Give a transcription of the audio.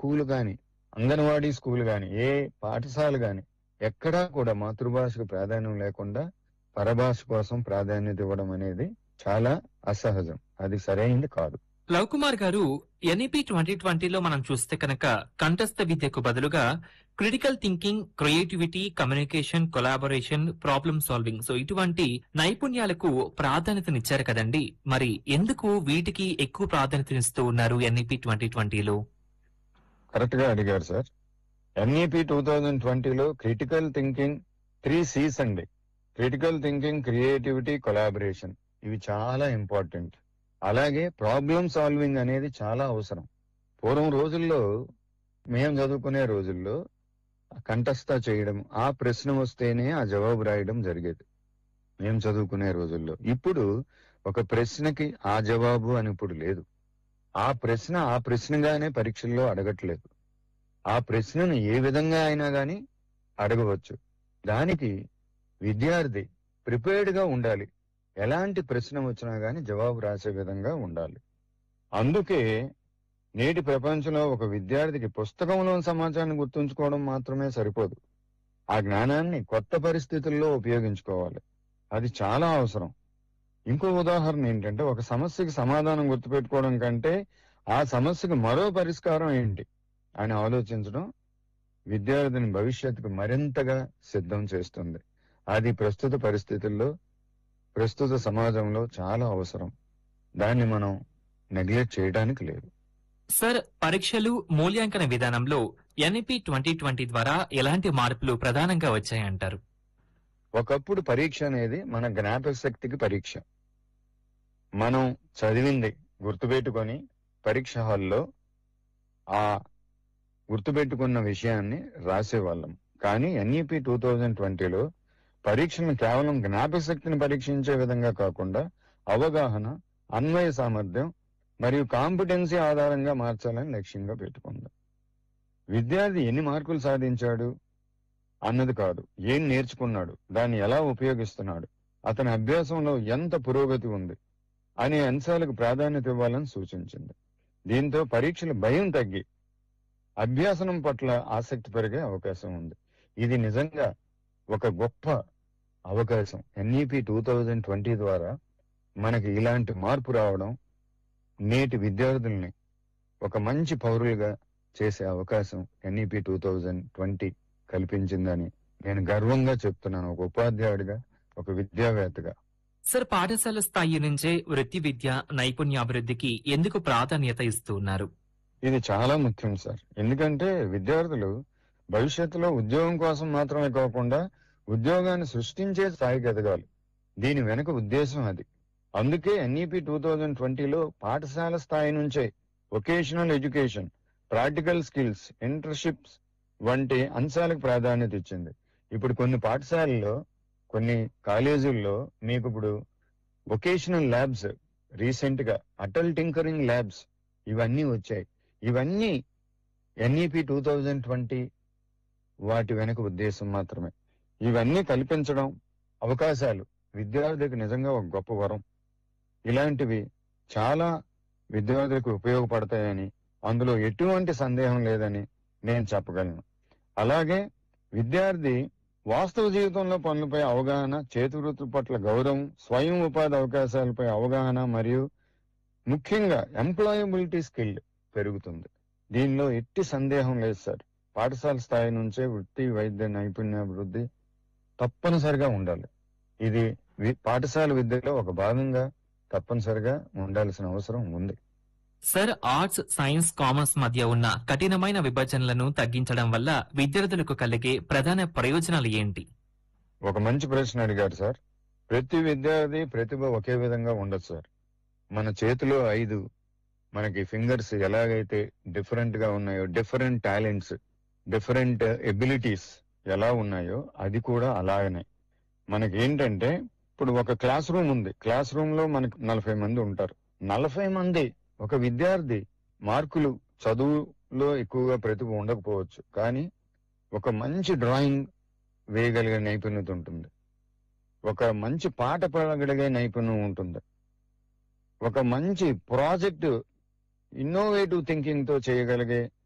school గాని anganwadi school గాని ఏ పాఠశాల గాని ఎక్కడా కూడా మాతృభాషకు ప్రాధాన్యం లేకుండా పరభాష కోసం ప్రాధాన్యత ఇవ్వడం అనేది చాలా అసహజం అది సరైంది కాదు లవ్ కుమార్ గారు ఎన్ఈపి ట్వంటీ ట్వంటీలో మనం చూస్తే కనుక కంఠస్థ విద్యకు బదులుగా critical thinking creativity communication collaboration problem solving so ఇటువంటి నైపుణ్యాలకు ప్రాధాన్యతనిచ్చారు కదండి మరి ఎందుకు వీటికి ఎక్కువ ప్రాధాన్యతనిస్తూ ఉన్నారు ఎన్ఈపి ట్వంటీ ట్వంటీలో కరెక్ట్ గా అడిగారు సార్ ఎన్ఈపి టూ థౌజండ్ ట్వంటీలో క్రిటికల్ థింకింగ్ త్రీ సీస్ అండి క్రిటికల్ థింకింగ్ క్రియేటివిటీ కొలాబరేషన్ ఇవి చాలా ఇంపార్టెంట్ అలాగే ప్రాబ్లమ్ సాల్వింగ్ అనేది చాలా అవసరం పూర్వం రోజుల్లో మేము చదువుకునే రోజుల్లో కంఠస్థ చేయడం ఆ ప్రశ్న వస్తేనే ఆ జవాబు రాయడం జరిగేది మేము చదువుకునే రోజుల్లో ఇప్పుడు ఒక ప్రశ్నకి ఆ జవాబు అని ఇప్పుడు లేదు ఆ ప్రశ్న ఆ ప్రశ్నగానే పరీక్షల్లో అడగట్లేదు ఆ ప్రశ్నను ఏ విధంగా అయినా గాని అడగవచ్చు దానికి విద్యార్థి ప్రిపేర్డ్ గా ఉండాలి ఎలాంటి ప్రశ్న వచ్చినా గాని జవాబు రాసే విధంగా ఉండాలి అందుకే నేటి ప్రపంచంలో ఒక విద్యార్థికి పుస్తకంలోని సమాచారాన్ని గుర్తుంచుకోవడం మాత్రమే సరిపోదు ఆ జ్ఞానాన్ని కొత్త పరిస్థితుల్లో ఉపయోగించుకోవాలి అది చాలా అవసరం ఇంకో ఉదాహరణ ఏంటంటే ఒక సమస్యకి సమాధానం గుర్తుపెట్టుకోవడం కంటే ఆ సమస్యకు మరో పరిష్కారం ఏంటి అని ఆలోచించడం విద్యార్థిని భవిష్యత్తుకు మరింతగా సిద్ధం చేస్తుంది అది ప్రస్తుత పరిస్థితుల్లో ప్రస్తుత సమాజంలో చాలా అవసరం దాన్ని మనం నెగ్లెక్ట్ చేయడానికి లేదు సార్ పరీక్షలు మూల్యాంకన విధానంలో ఎన్ఈపి ట్వంటీ ట్వంటీ ద్వారా ఎలాంటి మార్పులు ప్రధానంగా వచ్చాయంటారు ఒకప్పుడు పరీక్ష అనేది మన జ్ఞాపక శక్తికి పరీక్ష మనం చదివింది గుర్తుపెట్టుకొని పరీక్ష హాల్లో ఆ గుర్తుపెట్టుకున్న విషయాన్ని రాసేవాళ్ళం కానీ ఎన్ఈపి టూ థౌజండ్ ట్వంటీలో పరీక్షను కేవలం జ్ఞాపక శక్తిని పరీక్షించే విధంగా కాకుండా అవగాహన అన్వయ సామర్థ్యం మరియు కాంపిటెన్సీ ఆధారంగా మార్చాలని లక్ష్యంగా పెట్టుకుంది విద్యార్థి ఎన్ని మార్కులు సాధించాడు అన్నది కాదు ఏం నేర్చుకున్నాడు దాన్ని ఎలా ఉపయోగిస్తున్నాడు అతని అభ్యాసంలో ఎంత పురోగతి ఉంది అనే అంశాలకు ప్రాధాన్యత ఇవ్వాలని సూచించింది దీంతో పరీక్షల భయం తగ్గి అభ్యాసనం పట్ల ఆసక్తి పెరిగే అవకాశం ఉంది ఇది నిజంగా ఒక గొప్ప అవకాశం ఎన్ఈపి టూ థౌజండ్ ట్వంటీ ద్వారా మనకి ఇలాంటి మార్పు రావడం నేటి విద్యార్థుల్ని ఒక మంచి పౌరులుగా చేసే అవకాశం ఎన్ఈపి టూ థౌజండ్ ట్వంటీ కల్పించిందని నేను గర్వంగా చెప్తున్నాను ఒక ఉపాధ్యాయుడిగా ఒక విద్యావేత్తగా సార్ పాఠశాల స్థాయి నుంచే వృత్తి విద్య నైపుణ్యాభివృద్ధికి ఎందుకు ప్రాధాన్యత ఇస్తూ ఉన్నారు ఇది చాలా ముఖ్యం సార్ ఎందుకంటే విద్యార్థులు భవిష్యత్తులో ఉద్యోగం కోసం మాత్రమే కాకుండా ఉద్యోగాన్ని సృష్టించే స్థాయికి ఎదగాలి దీని వెనుక ఉద్దేశం అది అందుకే ఎన్ఈపి టూ థౌజండ్ ట్వంటీలో పాఠశాల స్థాయి నుంచే vocational education practical skills internships వంటి అంశాలకు ప్రాధాన్యత ఇచ్చింది ఇప్పుడు కొన్ని పాఠశాలల్లో కొన్ని కాలేజీల్లో మీకు ఇప్పుడు వొకేషనల్ ల్యాబ్స్ రీసెంట్ గా అటల్ టింకరింగ్ ల్యాబ్స్ ఇవన్నీ వచ్చాయి ఇవన్నీ ఎన్ఈపి టూ థౌజండ్ ట్వంటీ వాటి వెనుక ఉద్దేశం మాత్రమే ఇవన్నీ కల్పించడం అవకాశాలు విద్యార్థికి నిజంగా ఒక గొప్ప వరం ఇలాంటివి చాలా విద్యార్థులకు ఉపయోగపడతాయని అందులో ఎటువంటి సందేహం లేదని నేను చెప్పగలను అలాగే విద్యార్థి వాస్తవ జీవితంలో పనులపై అవగాహన చేతివృత్తుల పట్ల గౌరవం స్వయం ఉపాధి అవకాశాలపై అవగాహన మరియు ముఖ్యంగా ఎంప్లాయబిలిటీ స్కిల్ పెరుగుతుంది దీనిలో ఎట్టి సందేహం లేదు సార్ పాఠశాల స్థాయి నుంచే వృత్తి వైద్య నైపుణ్యాభివృద్ధి తప్పనిసరిగా ఉండాలి ఇది వి- పాఠశాల విద్యలో ఒక భాగంగా తప్పనిసరిగా ఉండాల్సిన అవసరం ఉంది సార్ ఆర్ట్స్ సైన్స్ కామర్స్ మధ్య ఉన్న కఠినమైన విభజనలను తగ్గించడం వల్ల విద్యార్థులకు కలిగే ప్రధాన ప్రయోజనాలు ఏంటి ఒక మంచి ప్రశ్న అడిగారు సార్ ప్రతి విద్యార్థి ప్రతిభ ఒకే విధంగా ఉండదు సార్ మన చేతిలో ఐదు మనకి ఫింగర్స్ ఎలాగైతే డిఫరెంట్ గా ఉన్నాయో డిఫరెంట్ టాలెంట్స్ డిఫరెంట్ ఎబిలిటీస్ ఎలా ఉన్నాయో అది కూడా అలాగనే మనకి ఏంటంటే ఇప్పుడు ఒక క్లాస్ రూమ్ ఉంది క్లాస్ రూమ్ లో మనకు నలభై మంది ఉంటారు నలభై మంది ఒక విద్యార్థి మార్కులు చదువులో ఎక్కువగా ప్రతిభ ఉండకపోవచ్చు కానీ ఒక మంచి డ్రాయింగ్ వేయగలిగే నైపుణ్యత ఉంటుంది ఒక మంచి పాట పాడగలిగే నైపుణ్యం ఉంటుంది ఒక మంచి ప్రాజెక్ట్ ఇన్నోవేటివ్ థింకింగ్ తో చేయగలిగే